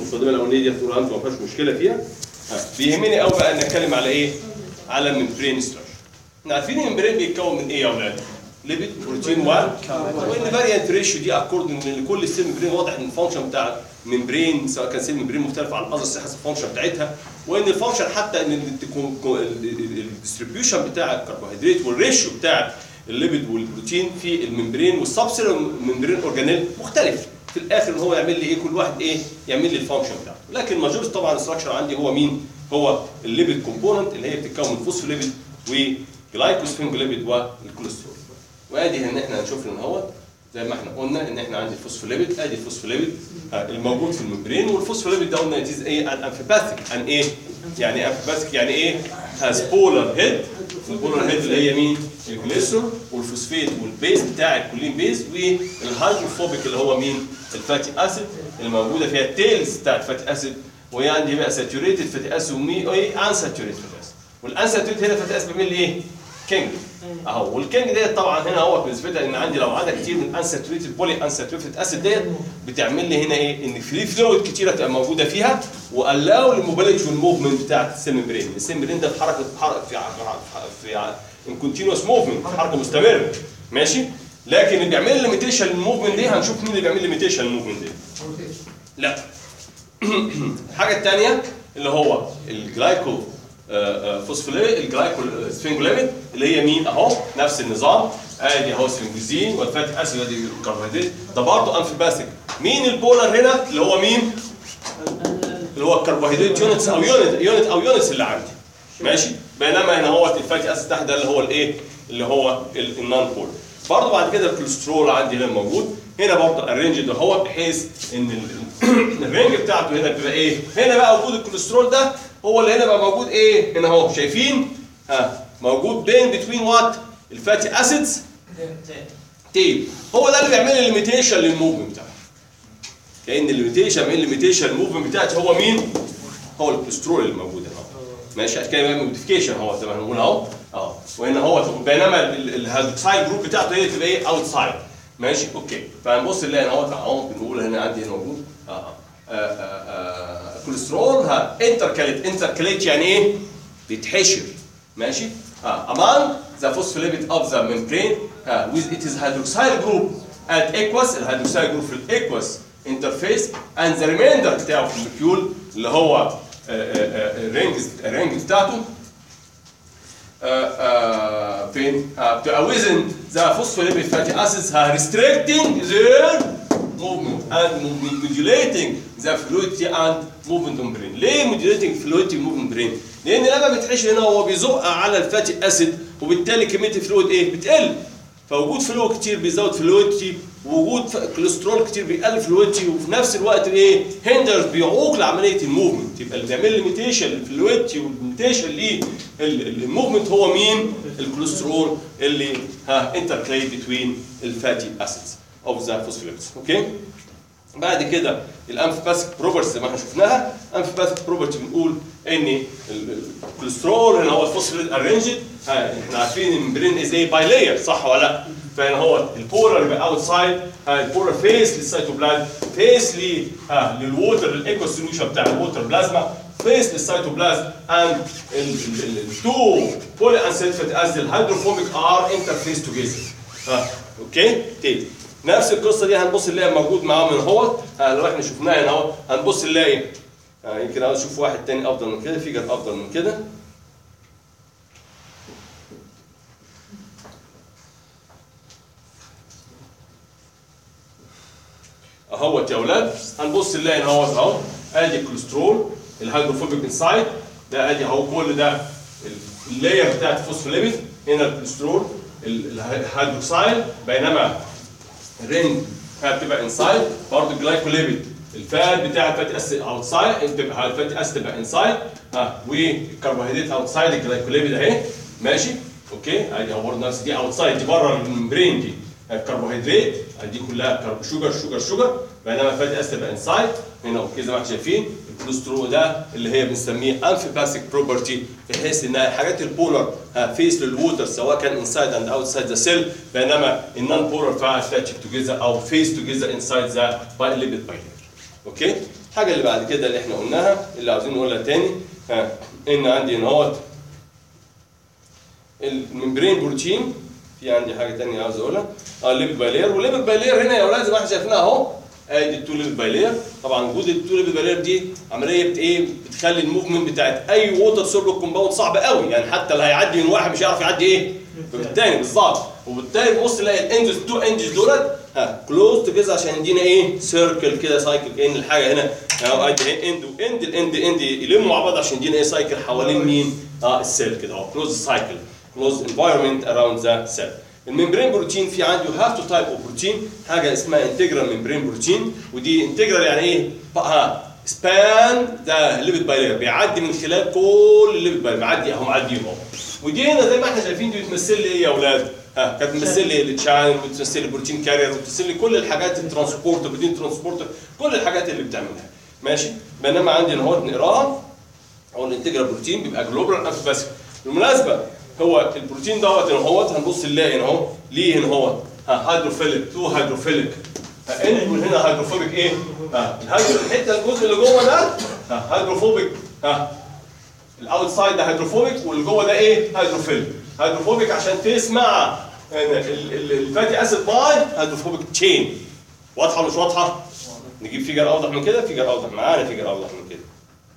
المقدمه الاولانيه دي طول انتوا ما فيهاش مشكله فيها ها، بيهمني قوي بقى نتكلم على ايه؟ على الممبرين ستراكشر احنا عارفين الممبرين بيتكون من ايه يا اولاد؟ ليبيد بروتين و وان فاريانت ريشيو دي اكوردنج لكل سيل ممبرين واضح ان الفانكشن بتاع ممبرين سواء كان سيل ممبرين مختلف عن الاذر سيل حسب الفانكشن بتاعتها وان الفانكشن حتى ان الديستريبيوشن بتاع الكربوهيدرات والريشيو بتاع الليبيد والبروتين في الممبرين والسبسيل الممبرين اورجانيل مختلف في الاخر ان هو يعمل لي ايه كل واحد ايه يعمل لي الفانكشن بتاعته لكن الماجوريتي طبعا الستراكشر عندي هو مين هو الليبيد كومبوننت اللي هي بتتكون من فوسفوليبيد وجلايكوسفينجوليبيد والكوليسترول وادي ان احنا هنشوف ان هو زي ما احنا قلنا ان احنا عندي الفوسفوليبيد ادي الفوسفوليبيد آه، الموجود في الممبرين والفوسفوليبيد ده قلنا اتيز ايه ان امفيباثيك ان ايه يعني امفيباثيك يعني ايه هاز بولار هيد البولار هيد اللي هي مين الجليسرول والفوسفيت والبيز بتاع الكولين بيز والهيدروفوبيك اللي هو مين الفاتي اسيد اللي موجوده فيها التيلز بتاع الفاتي اسيد وهي عندي بقى ساتوريتد فاتي اسيد ومي ايه انساتوريتد فاتي اسيد والانساتوريتد هنا فاتي اسيد بيعمل لي ايه كينج اهو والكينج ديت طبعا هنا هو بالنسبه لي ان عندي لو عدد كتير من انساتوريتد بولي انساتوريتد اسيد ديت بتعمل لي هنا ايه ان فري فلويد كتيره تبقى موجوده فيها والاو الموبيليتي والموفمنت بتاعت السيل ممبرين السيل ممبرين ده في حركه حركه في في ان كونتينوس موفمنت حركه مستمره ماشي لكن اللي بيعمل لي ليميتيشن للموفمنت دي هنشوف مين اللي بيعمل لي ليميتيشن للموفمنت دي لا الحاجه الثانيه اللي هو الجلايكو فوسفوليبيد الجلايكو سفنجوليبيد اللي هي مين اهو نفس النظام ادي اهو سفنجوزين والفاتي اسيد ادي الكربوهيدرات ده برضه انفيباسيك مين البولر هنا اللي هو مين اللي هو الكربوهيدرات يونتس او يونت يونت او يونتس اللي عندي ماشي بينما هنا هو الفاتي اسيد تحت ده اللي هو الايه اللي هو النون بول برضه بعد كده الكوليسترول عندي هنا موجود هنا برضه الرينج ده هو بحيث ان ال- الرينج بتاعته هنا بيبقى ايه هنا بقى وجود الكوليسترول ده هو اللي هنا بقى موجود ايه هنا اهو شايفين ها موجود بين بتوين وات الفاتي اسيدز تيل هو ده اللي بيعمل لي ليميتيشن للموفمنت بتاعه لان الليميتيشن من الليميتيشن الموفمنت بتاعتي هو مين هو الكوليسترول اللي موجود هنا ماشي عشان كده بيعمل موديفيكيشن هو زي ما هنقول اهو اهو وهنا هو بينما الهيدروكسايد جروب بتاعته هي تبقى ايه اوتسايد ماشي اوكي فهنبص نلاقي اهو اهو بنقول هنا عندي هنا موجود اه اه آه، آه، كوليسترول ها انتركاليت انتركاليت يعني ايه بيتحشر ماشي اه among the phospholipid of the membrane ها with it is hydroxyl group at aqueous الهيدروكسيل جروب في الاكوس انترفيس and the remainder بتاعه في المولكيول اللي هو الرينج الرينج بتاعته آه، آه، فين؟ آه، بتبقى within the phospholipid fatty acids are restricting their movement and modulating the fluidity and movement membrane. ليه modulating fluidity movement membrane؟ لأن لما بتعيش هنا هو بيزق على الفاتي اسيد وبالتالي كمية الفلويد ايه؟ بتقل. فوجود فلويد كتير بيزود فلويدتي ووجود ف- كوليسترول كتير بيقلل فلويدتي وفي نفس الوقت ايه؟ هندرز بيعوق لعمليه الموفمنت يبقى اللي بيعمل ليميتيشن للفلويدتي والليميتيشن للموفمنت هو مين؟ الكوليسترول اللي ها انتركليت بتوين الفاتي اسيدز اوف ذا فوسفوليبيدز اوكي؟ بعد كده الانفيباثيك بروبرتي زي ما احنا شفناها انفيباثيك بروبرتي بنقول ان ال- ال- الكوليسترول هنا هو الفوسفوليد ارينجد احنا عارفين ان الممبرين از ايه باي لاير صح ولا لا؟ فهنا هو البولر يبقى اوتسايد البولر فيس للسيتوبلازم فيس ل آه، للووتر الايكو سوليوشن بتاع الووتر بلازما فيس للسيتوبلازم اند التو بولي انسيلفيت از الهيدروفوبيك ار انترفيس توجذر اه اوكي تاني نفس القصه دي هنبص نلاقي موجود معاه من هو آه، لو احنا شفناها هنا اهو هنبص نلاقي آه، يمكن عاوز اشوف واحد تاني افضل من كده فيجر افضل من كده اهوت يا اولاد هنبص نلاقي ان هو اهو ادي الكوليسترول الهيدروفوبيك انسايد ده ادي اهو كل ده اللاير بتاعت الفوسفوليبيد هنا الكوليسترول ال- الهيدروكسايل بينما الرينج بتبقى انسايد برضه الجلايكوليبيد الفات بتاع الفاتي اسيد اوتسايد بتبقى الفاتي اسيد تبقى انسايد ها والكربوهيدرات اوتسايد الجلايكوليبيد اهي ماشي اوكي ادي اهو برضه نفس دي اوتسايد دي بره الممبرين دي الكربوهيدرات دي كلها كرب شوجر شوجر شوجر بينما الفاتي اسيد تبقى انسايد هنا اوكي زي ما احنا شايفين الكوليسترول ده اللي هي بنسميه انفيباسيك بروبرتي بحيث ان حاجات البولر فيس للووتر سواء كان انسايد اند اوتسايد ذا سيل بينما النون بولر فيها اتاتش توجذر او فيس توجذر انسايد ذا ليبيد بايلر اوكي الحاجه اللي بعد كده اللي احنا قلناها اللي عاوزين نقولها تاني ها ان عندي هنا اهوت الممبرين بروتين في عندي حاجه تانية عاوز اقولها اه الليبيد بايلير والليبيد بايلير هنا يا اولاد زي ما احنا شايفينها اهو ادي التو ليبيد بايلير طبعا وجود التو ليبيد بايلير دي عمليه بت ايه بتخلي الموفمنت بتاعت اي ووتر سولو كومباوند صعب قوي يعني حتى اللي هيعدي من واحد مش هيعرف يعدي ايه بالتاني بالظبط وبالتالي بص تلاقي الانجز تو انجز دولت ها كلوز كده عشان يدينا ايه سيركل كده سايكل كان الحاجه هنا اهو ادي اند واند الاند اند يلموا مع بعض عشان يدينا ايه سايكل حوالين مين؟ اه السيل كده اهو كلوز سايكل كلوز انفايرمنت اراوند ذا سيل الممبرين بروتين في عندي هاف تو تايب اوف بروتين حاجه اسمها انتجرال ممبرين بروتين ودي انتجرال يعني ايه؟ ها سبان ذا ليبيد بايلير بيعدي من خلال كل الليبيد بايلير بيعدي اهو معديهم اهو ودي هنا زي ما احنا شايفين دي بتمثل لي ايه يا اولاد؟ ها كانت بتمثل لي التشانل وبتمثل لي البروتين كارير وبتمثل لي كل الحاجات الترانسبورتر بروتين ترانسبورتر كل الحاجات اللي بتعملها ماشي بينما عندي اهو نقراها او الانتجرال بروتين بيبقى جلوبال بس بالمناسبه هو البروتين دوت هنا اهوت هنبص نلاقي هنا اهو ليه هنا اهو ها هيدروفيليك تو هيدروفيليك ان من هنا هيدروفوبيك ايه؟ ها الهيدرو الحته الجزء اللي جوه ده ها هيدروفوبيك ها الاوتسايد ده هيدروفوبيك واللي جوه ده ايه؟ هيدروفيليك هيدروفوبيك عشان تسمع الفاتي اسيد باي هيدروفوبيك تشين واضحه ولا مش واضحه؟ نجيب فيجر اوضح من كده فيجر اوضح معانا فيجر اوضح من كده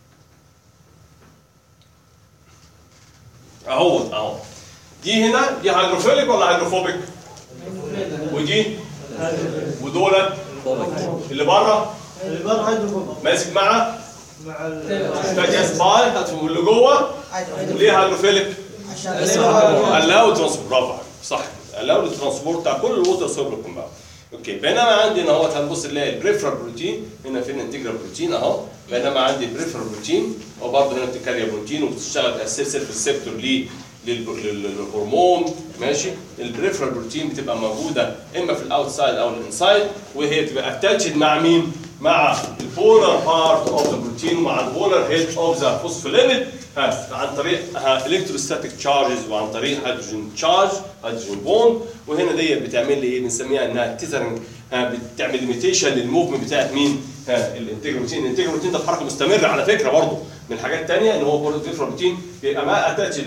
اهو اهو دي هنا دي هيدروفيليك ولا هيدروفوبيك؟ ودي ودولت اللي بره اللي بره هيدروفوبيك ماسك مع مع فاتي اسيد باي واللي جوه ليه هيدروفيليك؟ عشان allow transport برافو عليك صح allow الترانسبورت بتاع كل الووتر سولبل كومباوند اوكي بينما عندي هنا اهوت هنبص نلاقي البريفرال بروتين هنا فين انتجرال بروتين اهو بينما عندي البريفرال بروتين وبرضه هنا بتكاريا بروتين وبتشتغل اساس سيلف ريسبتور ليه للهرمون ماشي البريفرال بروتين بتبقى موجوده اما في الاوتسايد او الانسايد وهي بتبقى اتاتشد مع مين؟ مع البولار بارت اوف ذا بروتين ومع البولار هيد اوف ذا فوسفوليبيد عن طريق الكتروستاتيك تشارجز وعن طريق هيدروجين تشارج هيدروجين بوند وهنا ديت بتعمل لي ايه بنسميها انها تيثرنج بتعمل ليميتيشن للموفمنت بتاعت مين؟ الانتجروتين الانتجروتين ده في حركه مستمره على فكره برضه من الحاجات الثانيه ان هو برضه بروتين بيبقى ما اتاتش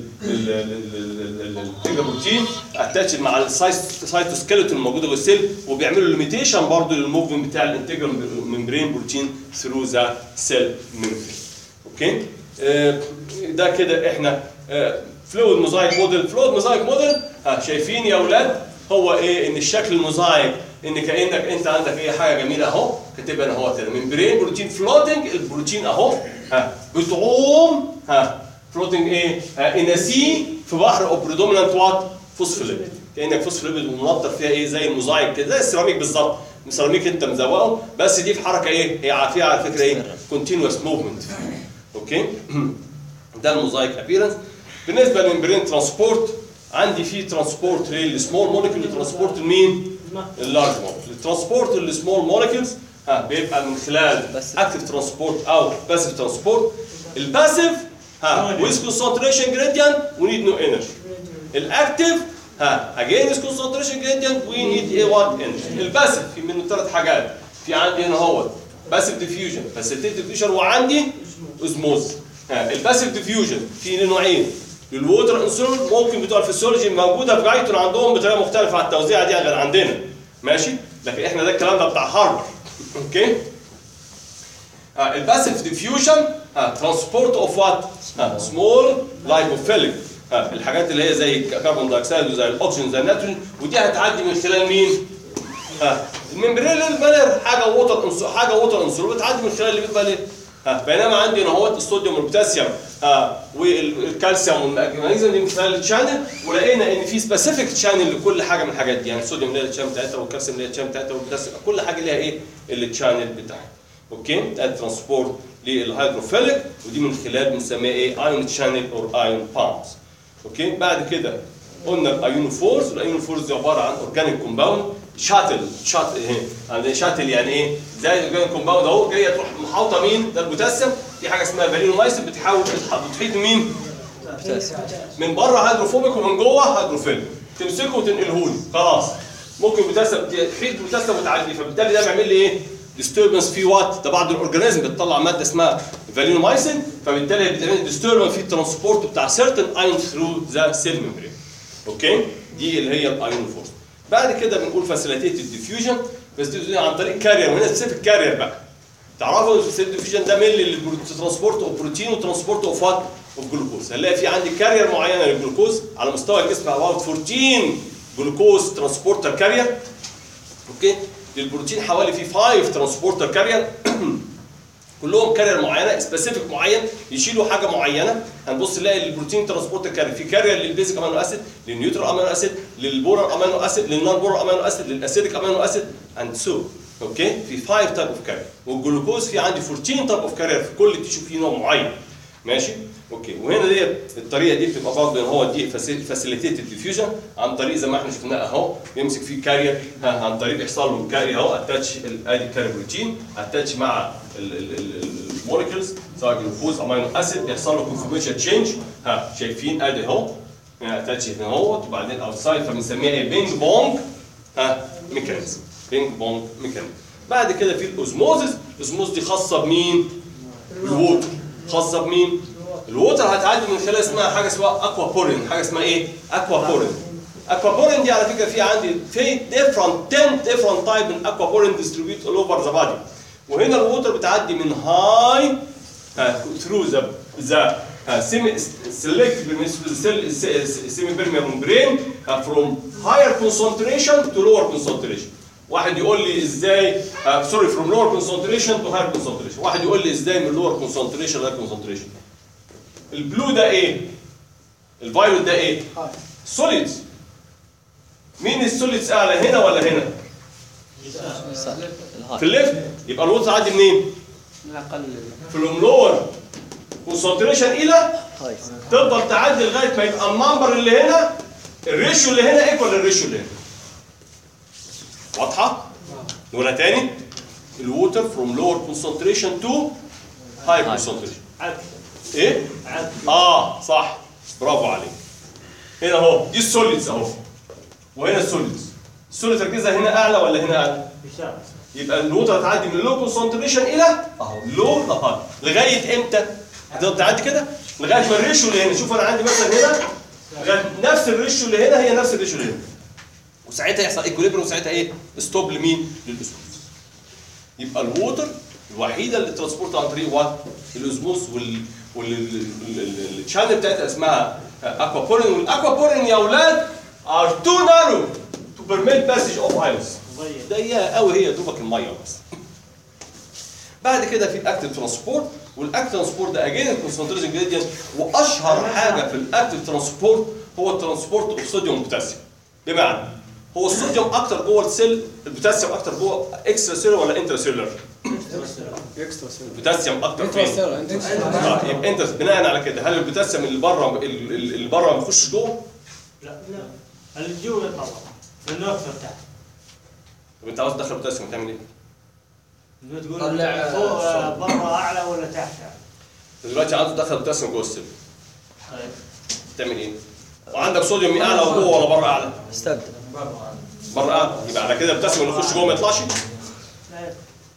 الانتجروتين اتاتش مع السايتوسكيلتون الموجوده جوه السيل وبيعملوا ليميتيشن برضه للموفمنت بتاع الانتجرال ممبرين بروتين ثرو ذا سيل ممبرين اوكي آه، ده كده احنا فلويد موزايك موديل فلويد موزايك موديل ها شايفين يا اولاد هو ايه ان الشكل الموزايك ان كانك انت عندك ايه حاجه جميله اهو كاتبها انا اهو كده ممبرين بروتين فلوتنج البروتين اهو ها بتعوم ها فلوتنج ايه ان سي في بحر او بريدومينانت وات فوسفوليبيد كانك فوسفوليبيد ومنطر فيها ايه زي الموزايك كده زي السيراميك بالظبط السيراميك انت مزوقه بس دي في حركه ايه هي فيها على فكره ايه كونتينوس موفمنت اوكي ده الموزايك ابيرنس بالنسبه للممبرين ترانسبورت عندي في ترانسبورت للسمول مولكيول ترانسبورت لمين؟ اللارج مولكيول الترانسبورت للسمول مولكيولز ها بيبقى من خلال اكتف ترانسبورت او باسيف ترانسبورت الباسيف ها ويز كونسنتريشن جريدينت وي نيد نو انرجي الاكتف ها اجين ويز كونسنتريشن جريدينت وي نيد ايه وات انرجي الباسيف في منه ثلاث حاجات في عندي هنا هو باسيف ديفيوجن فاسيتيف ديفيوجن وعندي اوزموز الباسيف ديفيوجن في نوعين للووتر انسولين ممكن بتوع الفسيولوجي موجوده في جايتون عندهم بطريقه مختلفه عن التوزيع دي غير عندنا ماشي لكن احنا ده الكلام ده بتاع هارفارد اوكي آه الباسيف ديفيوجن ترانسبورت اوف وات سمول لايبوفيليك الحاجات اللي هي زي الكربون دايوكسيد وزي الاكسجين زي النيتروجين ودي هتعدي من خلال مين؟ ها الممبرين البالر حاجه ووتر انسول حاجه ووتر انسول بتعدي من خلال اللي بالر ها بينما عندي هنا اهوت الصوديوم والبوتاسيوم ها والكالسيوم والمغنيسيوم دي من خلال الشانل ولقينا ان في سبيسيفيك شانل لكل حاجه من الحاجات دي يعني الصوديوم ليها الشانل بتاعتها والكالسيوم ليها الشانل بتاعتها والبوتاسيوم كل حاجه ليها ايه الشانل بتاعها اوكي ده الترانسبورت للهيدروفيليك ودي من خلال بنسميها ايه ايون شانل اور ايون بامبس اوكي بعد كده قلنا الايونوفورز والايونوفورز دي عباره عن اورجانيك كومباوند شاتل شاتل يعني شاتل يعني ايه زي الاورجانيك كومباوند اهو جايه تروح محاوطه مين ده البوتاسيوم في حاجه اسمها فالينولايسيس بتحاول بتحيط مين من بره هيدروفوبيك ومن جوه هيدروفيليك تمسكه وتنقله لي خلاص ممكن بوتاسيوم تحيط بوتاسيوم وتعدي فبالتالي ده بيعمل لي ايه ديستربنس في وات ده بعض الاورجانيزم بتطلع ماده اسمها فالينومايسين فبالتالي بتعمل ديستربنس في الترانسبورت بتاع سيرتن ايون ثرو ذا سيل ميمبرين اوكي دي اللي هي الايون فورس بعد كده بنقول فاسيليتيتد ديفيوجن بس دي عن طريق كارير وهنا سبيسيفيك كارير بقى تعرفوا السيل ديفيوجن ده ميل للترانسبورت اوف بروتين وترانسبورت اوف وات اوف جلوكوز هنلاقي في عندي كارير معينه للجلوكوز على مستوى الجسم about 14 جلوكوز ترانسبورتر كارير اوكي للبروتين حوالي في 5 ترانسبورتر كارير كلهم كارير معينه سبيسيفيك معين يشيلوا حاجه معينه هنبص نلاقي البروتين ترانسبورتر كارير في كارير للبيزك امينو اسيد للنيوترال امينو اسيد للبورال امينو اسيد للنون بورال امينو اسيد للاسيديك امينو اسيد اند سو اوكي في 5 تايب اوف كارير والجلوكوز في عندي 14 تايب اوف كارير في كل تيشو فيه نوع معين ماشي اوكي وهنا دي الطريقه دي بتبقى برضه ان هو دي فاسيليتيتد ديفيوجن عن طريق زي ما احنا شفناه اهو يمسك فيه كارير ها عن طريق يحصل له كاري اهو اتاتش ادي كاري بروتين اتاتش مع الموليكيولز سواء جلوكوز امينو اسيد يحصل له كونفورميشن تشينج ها شايفين ادي اهو اتاتش هنا اهو وبعدين اوتسايد فبنسميها ايه بينج بونج ها ميكانيزم بينج بونج ميكانيزم بعد كده في الاوزموزس الاوزموز دي خاصه بمين؟ الووتر خاصه بمين؟ الووتر هتعدي من خلال اسمها حاجه اسمها اكوا بورين حاجه اسمها ايه؟ اكوا بورين اكوا بورين دي على فكره في عندي في different 10 different type من اكوا بورين distribute all over the body وهنا الووتر بتعدي من هاي through the the semi selective semi permeable membrane from higher concentration to lower concentration واحد يقول لي ازاي سوري فروم لور كونسنتريشن تو هاير كونسنتريشن واحد يقول لي ازاي من لور كونسنتريشن لهاير كونسنتريشن البلو ده ايه الفايولت ده ايه سوليدز مين السوليدز اعلى هنا ولا هنا في الليفت يبقى الوتر عادي منين اقل فروم لور كونسنتريشن الى هاي تفضل تعدي لغايه ما يبقى النمبر اللي هنا الريشيو اللي هنا ايكوال للريشيو اللي هنا واضحه نقولها تاني الووتر فروم لور كونسنتريشن تو هاي كونسنتريشن عدل ايه عدل اه صح برافو عليك هنا اهو دي السوليدز اهو وهنا السوليدز السوليد تركيزها هنا اعلى ولا هنا اعلى يساوي يبقى الووتر هتعدي من لو كونسنتريشن الى اهو لو لهاي لغايه امتى هتقدر تعدي كده لغايه ما الريشيو اللي هنا شوف انا عندي مثلا هنا لغايه نفس الريشيو اللي هنا هي نفس الريشيو اللي هنا وساعتها يحصل ايكوليبريم وساعتها ايه ستوب لمين للاسموز يبقى الووتر الوحيده اللي ترانسبورت عن طريق وات الاسموز وال والشانل بتاعتها اسمها اكوابورين والاكوابورين يا اولاد ار تو نارو تو بيرميت باسج اوف ايونز ضيق ضيقه قوي هي دوبك الميه بس بعد كده في الاكتيف ترانسبورت والاكتيف ترانسبورت ده اجين الكونسنتريشن جريدينت واشهر حاجه في الاكتيف ترانسبورت هو الترانسبورت اوف صوديوم وبوتاسيوم بمعنى هو الصوديوم اكتر جوه السيل البوتاسيوم اكتر جوه اكسترا سيلر ولا انترا سيلر اكسترا سيلر البوتاسيوم اكتر انترا فين سيلر انترا اه يبقى انت بناء على كده هل البوتاسيوم اللي بره اللي بره ما يخش جوه لا لا الجو يطلع لانه اكثر تحت طب انت عاوز تدخل بوتاسيوم تعمل ايه؟ إنه تقول طلع- فوق آه، برا اعلى ولا تحت انت دلوقتي عاوز تدخل بوتاسيوم جوه السيل طيب. تعمل ايه؟ وعندك صوديوم اعلى وجوه ولا بره اعلى؟ استبدل بره اعلى يبقى على كده البوتاسيوم اللي يخش جوه ما يطلعش لا.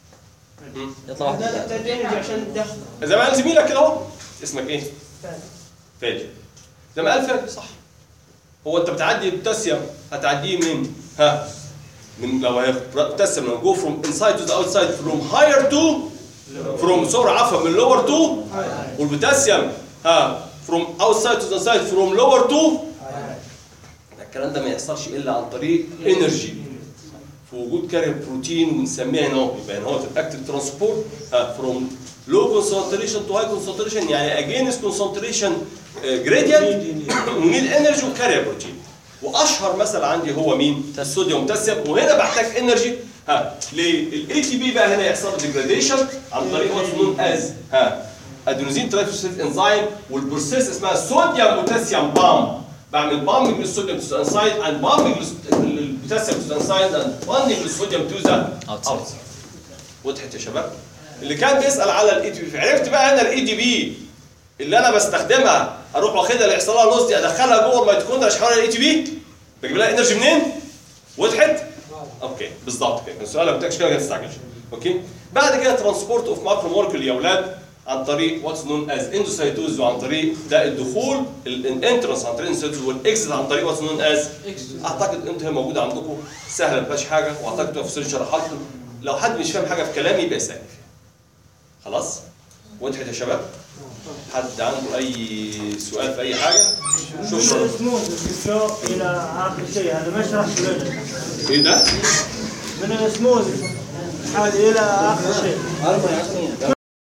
يطلع واحد لا زيادة. لا تدريج عشان تدخل زي ما قال زميلك كده اهو اسمك ايه؟ فادي زي ما قال فادي صح هو انت بتعدي البوتاسيوم هتعديه من ها من لو هياخد بوتاسيوم لو جو فروم انسايد تو ذا اوتسايد فروم هاير تو فروم سوري عفوا من لور تو والبوتاسيوم ها فروم اوتسايد تو ذا انسايد فروم لور تو الكلام ده ما يحصلش الا عن طريق انرجي في وجود كارير بروتين ونسميها هنا اهو يبقى هنا هو الاكتيف ترانسبورت فروم لو كونسنتريشن تو هاي كونسنتريشن يعني اجينست كونسنتريشن جريدينت ونيد انرجي وكارير بروتين واشهر مثل عندي هو مين؟ الصوديوم بوتاسيوم وهنا بحتاج انرجي ها للاي تي بي بقى هنا يحصل له ديجراديشن عن طريق واتس نون از ها ادينوزين ترايفوسفيت انزيم والبروسيس اسمها صوديوم بوتاسيوم بام بعمل بامبنج للصوديوم تو انسايد اند بامبنج للبوتاسيوم تو انسايد اند بامبنج للصوديوم تو ذا Outside. وضحت يا شباب اللي كان بيسال على الاي تي بي عرفت بقى انا الاي دي بي اللي انا بستخدمها اروح واخدها اللي يحصل لها لوز دي ادخلها جوه الميتوكوندريا عشان احولها الاي تي بي بجيب لها انرجي منين؟ وضحت؟ اوكي بالظبط كده السؤال ما بتاعكش كده ما تستعجلش اوكي بعد كده ترانسبورت اوف ماكرو مولكيول يا اولاد عن طريق واتس نون از اندوسايتوز وعن طريق ده الدخول الانترنس عن طريق الاندوسايتوز والاكزit عن طريق واتس نون از اعتقد انتوا هي موجوده عندكم سهله ما فيهاش حاجه واعتقد تفسير شرحها لكم لو حد مش فاهم حاجه في كلامي يبقى يسالني فيها خلاص وضحت يا شباب حد عنده اي سؤال في اي حاجه شكرا الاسموز الشو الى اخر شيء هذا ما شرحت لنا ايه ده من الاسموز هذه الى اخر شيء أربعة